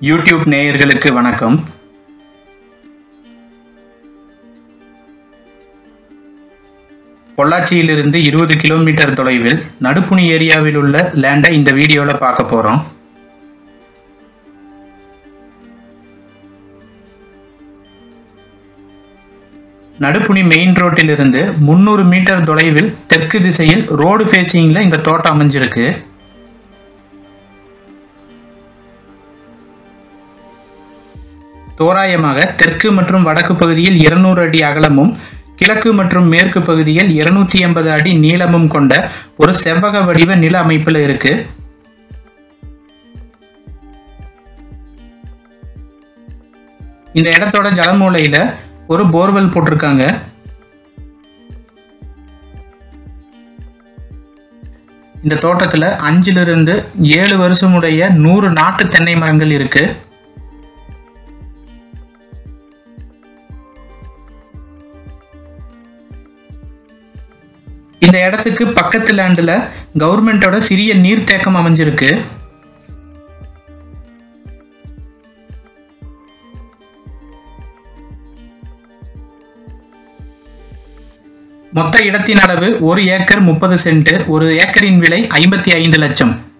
YouTube நேயர்களுக்கு வணக்கம் பொள்ளாச்சியிலிருந்து இருபது கிலோமீட்டர் தொலைவில் நடுப்புணி ஏரியாவில் உள்ள லேண்டை இந்த வீடியோவில் பார்க்க போகிறோம் நடுப்புணி மெயின் ரோட்டிலிருந்து முந்நூறு மீட்டர் தொலைவில் தெற்கு திசையில் ரோடு ஃபேஸிங்கில் இந்த தோட்டம் அமைஞ்சிருக்கு தோராயமாக தெற்கு மற்றும் வடக்கு பகுதியில் இருநூறு அடி அகலமும் கிழக்கு மற்றும் மேற்கு பகுதியில் இருநூத்தி எண்பது அடி நீளமும் கொண்ட ஒரு செவ்வக வடிவ நில அமைப்பில் இருக்கு இந்த இடத்தோட ஜலமூலையில ஒரு போர்வெல் போட்டிருக்காங்க இந்த தோட்டத்துல அஞ்சிலிருந்து ஏழு வருஷமுடைய நூறு நாட்டு தென்னை மரங்கள் இருக்கு இந்த இடத்துக்கு பக்கத்து லேண்டில் கவர்மெண்டோட சிறிய நீர்த்தேக்கம் அமைஞ்சிருக்கு மொத்த இடத்தின் அளவு ஒரு ஏக்கர் முப்பது சென்ட் ஒரு ஏக்கரின் விலை ஐம்பத்தி ஐந்து லட்சம்